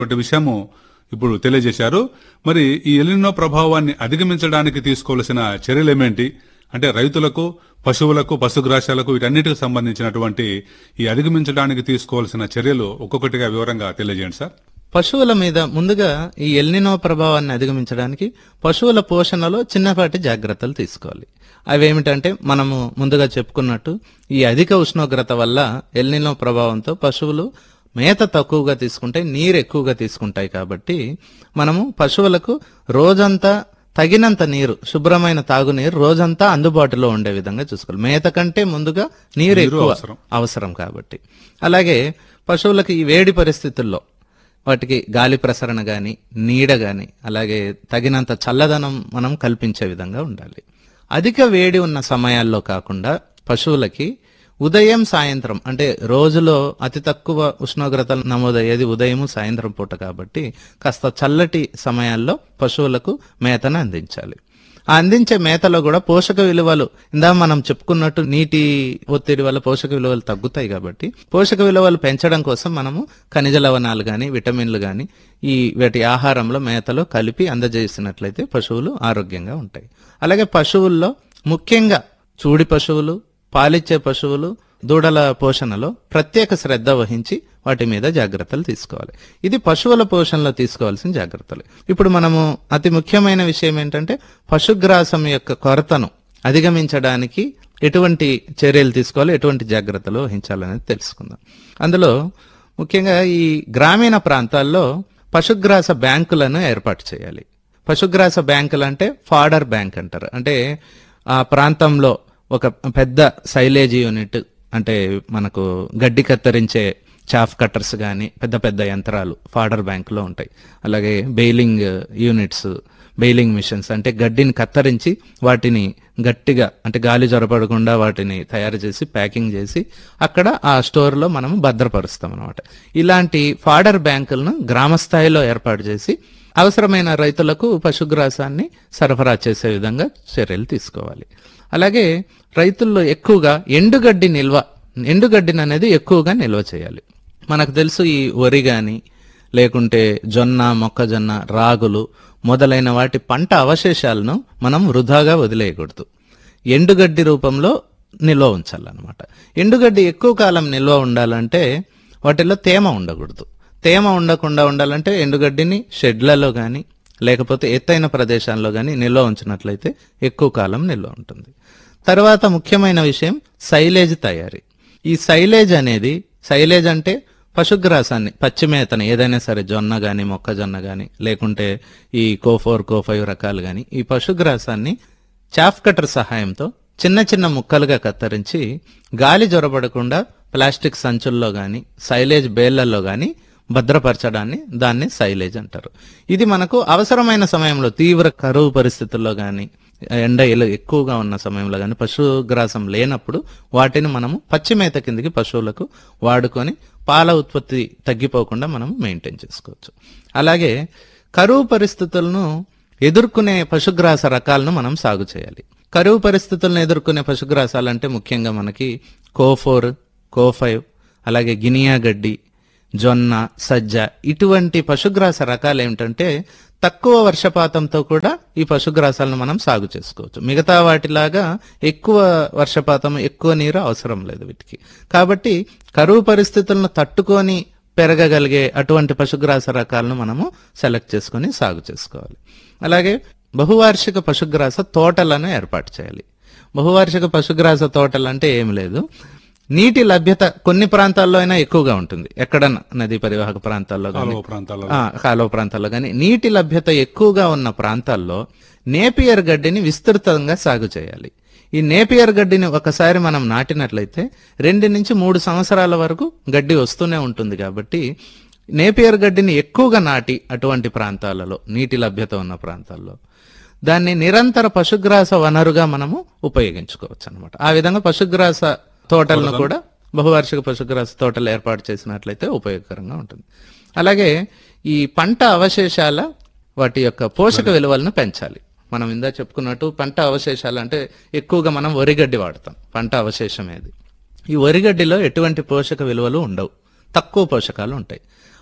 వంటి విషయము ఇప్పుడు తెలియజేశారు మరి ఈ ఎలినో ప్రభావాన్ని అధిగమించడానికి తీసుకోవలసిన చర్యలేమేంటి అంటే రైతులకు పశువులకు పశుగ్రాసాలకు వీటన్నిటికి సంబంధించినటువంటి ఈ అధిగమించడానికి తీసుకోవాల్సిన చర్యలు ఒక్కొక్కటిగా వివరంగా తెలియజేయండి సార్ పశువుల మీద ముందుగా ఈ ఎల్నినో ప్రభావాన్ని అధిగమించడానికి పశువుల పోషణలో చిన్నపాటి జాగ్రత్తలు తీసుకోవాలి అవేమిటంటే మనము ముందుగా చెప్పుకున్నట్టు ఈ అధిక ఉష్ణోగ్రత వల్ల ఎల్నినో ప్రభావంతో పశువులు మేత తక్కువగా తీసుకుంటాయి నీరు ఎక్కువగా తీసుకుంటాయి కాబట్టి మనము పశువులకు రోజంతా తగినంత నీరు శుభ్రమైన తాగునీరు రోజంతా అందుబాటులో ఉండే విధంగా చూసుకోవాలి మేత కంటే ముందుగా నీరు ఎక్కువ అవసరం. అవసరం కాబట్టి అలాగే పశువులకు ఈ వేడి పరిస్థితుల్లో వాటికి గాలి ప్రసరణ గాని నీడ గాని అలాగే తగినంత చల్లదనం మనం కల్పించే విధంగా ఉండాలి అధిక వేడి ఉన్న సమయాల్లో కాకుండా పశువులకి ఉదయం సాయంత్రం అంటే రోజులో అతి తక్కువ ఉష్ణోగ్రతలు నమోదయ్యేది ఉదయం సాయంత్రం పూట కాబట్టి కాస్త చల్లటి సమయాల్లో పశువులకు మేతను అందించాలి ఆ అందించే మేతలో కూడా పోషక విలువలు ఇందా మనం చెప్పుకున్నట్టు నీటి ఒత్తిడి వల్ల పోషక విలువలు తగ్గుతాయి కాబట్టి పోషక విలువలు పెంచడం కోసం మనము ఖనిజ లవణాలు గాని విటమిన్లు గాని ఈ వీటి ఆహారంలో మేతలో కలిపి అందజేసినట్లయితే పశువులు ఆరోగ్యంగా ఉంటాయి అలాగే పశువుల్లో ముఖ్యంగా చూడి పశువులు పాలిచ్చే పశువులు దూడల పోషణలో ప్రత్యేక శ్రద్ధ వహించి వాటి మీద జాగ్రత్తలు తీసుకోవాలి ఇది పశువుల పోషణలో తీసుకోవాల్సిన జాగ్రత్తలు ఇప్పుడు మనము అతి ముఖ్యమైన విషయం ఏంటంటే పశుగ్రాసం యొక్క కొరతను అధిగమించడానికి ఎటువంటి చర్యలు తీసుకోవాలి ఎటువంటి జాగ్రత్తలు వహించాలనేది తెలుసుకుందాం అందులో ముఖ్యంగా ఈ గ్రామీణ ప్రాంతాల్లో పశుగ్రాస బ్యాంకులను ఏర్పాటు చేయాలి పశుగ్రాస బ్యాంకులు అంటే ఫాడర్ బ్యాంక్ అంటారు అంటే ఆ ప్రాంతంలో ఒక పెద్ద సైలేజ్ యూనిట్ అంటే మనకు గడ్డి కత్తిరించే చాఫ్ కట్టర్స్ కానీ పెద్ద పెద్ద యంత్రాలు ఫాడర్ బ్యాంకులో ఉంటాయి అలాగే బెయిలింగ్ యూనిట్స్ బెయిలింగ్ మిషన్స్ అంటే గడ్డిని కత్తరించి వాటిని గట్టిగా అంటే గాలి జొరపడకుండా వాటిని తయారు చేసి ప్యాకింగ్ చేసి అక్కడ ఆ స్టోర్లో మనం భద్రపరుస్తాం అనమాట ఇలాంటి ఫాడర్ బ్యాంకులను గ్రామ స్థాయిలో ఏర్పాటు చేసి అవసరమైన రైతులకు పశుగ్రాసాన్ని సరఫరా చేసే విధంగా చర్యలు తీసుకోవాలి అలాగే రైతుల్లో ఎక్కువగా ఎండుగడ్డి నిల్వ ఎండుగడ్డిని అనేది ఎక్కువగా నిల్వ చేయాలి మనకు తెలుసు ఈ వరి గాని లేకుంటే జొన్న మొక్కజొన్న రాగులు మొదలైన వాటి పంట అవశేషాలను మనం వృధాగా వదిలేయకూడదు ఎండుగడ్డి రూపంలో నిల్వ ఉంచాలన్నమాట ఎండుగడ్డి ఎక్కువ కాలం నిల్వ ఉండాలంటే వాటిలో తేమ ఉండకూడదు తేమ ఉండకుండా ఉండాలంటే ఎండుగడ్డిని షెడ్లలో గాని లేకపోతే ఎత్తైన ప్రదేశాల్లో గాని నిల్వ ఉంచినట్లయితే ఎక్కువ కాలం నిల్వ ఉంటుంది తర్వాత ముఖ్యమైన విషయం సైలేజ్ తయారీ ఈ సైలేజ్ అనేది సైలేజ్ అంటే పశుగ్రాసాన్ని పచ్చిమేతని ఏదైనా సరే జొన్న గాని మొక్కజొన్న గాని లేకుంటే ఈ కో ఫోర్ కో ఫైవ్ రకాలు గాని ఈ పశుగ్రాసాన్ని చాఫ్ కటర్ సహాయంతో చిన్న చిన్న ముక్కలుగా కత్తిరించి గాలి జొరబడకుండా ప్లాస్టిక్ సంచుల్లో గాని సైలేజ్ బేళ్లలో గాని భద్రపరచడాన్ని దాన్ని సైలేజ్ అంటారు ఇది మనకు అవసరమైన సమయంలో తీవ్ర కరువు పరిస్థితుల్లో గాని ఎండ ఎల- ఎక్కువగా ఉన్న సమయంలో గాని పశుగ్రాసం లేనప్పుడు వాటిని మనము పచ్చి మేత కిందికి పశువులకు వాడుకొని పాల ఉత్పత్తి తగ్గిపోకుండా మనం మెయింటైన్ చేసుకోవచ్చు అలాగే కరువు పరిస్థితులను ఎదుర్కొనే పశుగ్రాస రకాలను మనం సాగు చేయాలి కరువు పరిస్థితులను ఎదుర్కొనే పశుగ్రాసాలంటే ముఖ్యంగా మనకి కోఫోర్ కోఫైవ్ అలాగే గినియా గడ్డి జొన్న సజ్జ ఇటువంటి పశుగ్రాస రకాలు ఏమిటంటే తక్కువ వర్షపాతంతో కూడా ఈ పశుగ్రాసాలను మనం సాగు చేసుకోవచ్చు మిగతా వాటిలాగా ఎక్కువ వర్షపాతం ఎక్కువ నీరు అవసరం లేదు వీటికి కాబట్టి కరువు పరిస్థితులను తట్టుకొని పెరగగలిగే అటువంటి పశుగ్రాస రకాలను మనము సెలెక్ట్ చేసుకొని సాగు చేసుకోవాలి అలాగే బహువార్షిక పశుగ్రాస తోటలను ఏర్పాటు చేయాలి బహువార్షిక పశుగ్రాస తోటలు అంటే ఏం లేదు నీటి లభ్యత కొన్ని ప్రాంతాల్లో అయినా ఎక్కువగా ఉంటుంది ఎక్కడ నదీ పరివాహక ప్రాంతాల్లో కానీ కాలువ ప్రాంతాల్లో ఆ, కాలువ ప్రాంతాల్లో కానీ నీటి లభ్యత ఎక్కువగా ఉన్న ప్రాంతాల్లో నేపియర్ గడ్డిని విస్తృతంగా సాగు చేయాలి ఈ నేపియర్ గడ్డిని ఒకసారి మనం నాటినట్లయితే రెండు నుంచి మూడు సంవత్సరాల వరకు గడ్డి వస్తూనే ఉంటుంది కాబట్టి నేపియర్ గడ్డిని ఎక్కువగా నాటి అటువంటి ప్రాంతాలలో నీటి లభ్యత ఉన్న ప్రాంతాల్లో దాన్ని నిరంతర పశుగ్రాస వనరుగా మనము ఉపయోగించుకోవచ్చు అనమాట ఆ విధంగా పశుగ్రాస తోటలను కూడా బహువార్షిక పశుగ్రాస తోటలు ఏర్పాటు చేసినట్లయితే ఉపయోగకరంగా ఉంటుంది అలాగే ఈ పంట అవశేషాల వాటి యొక్క పోషక విలువలను పెంచాలి మనం ఇందా చెప్పుకున్నట్టు పంట అవశేషాలు అంటే ఎక్కువగా మనం వరిగడ్డి వాడతాం పంట అవశేషం ఏది ఈ వరిగడ్డిలో ఎటువంటి పోషక విలువలు ఉండవు తక్కువ పోషకాలు ఉంటాయి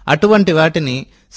అటువంటి వాటిని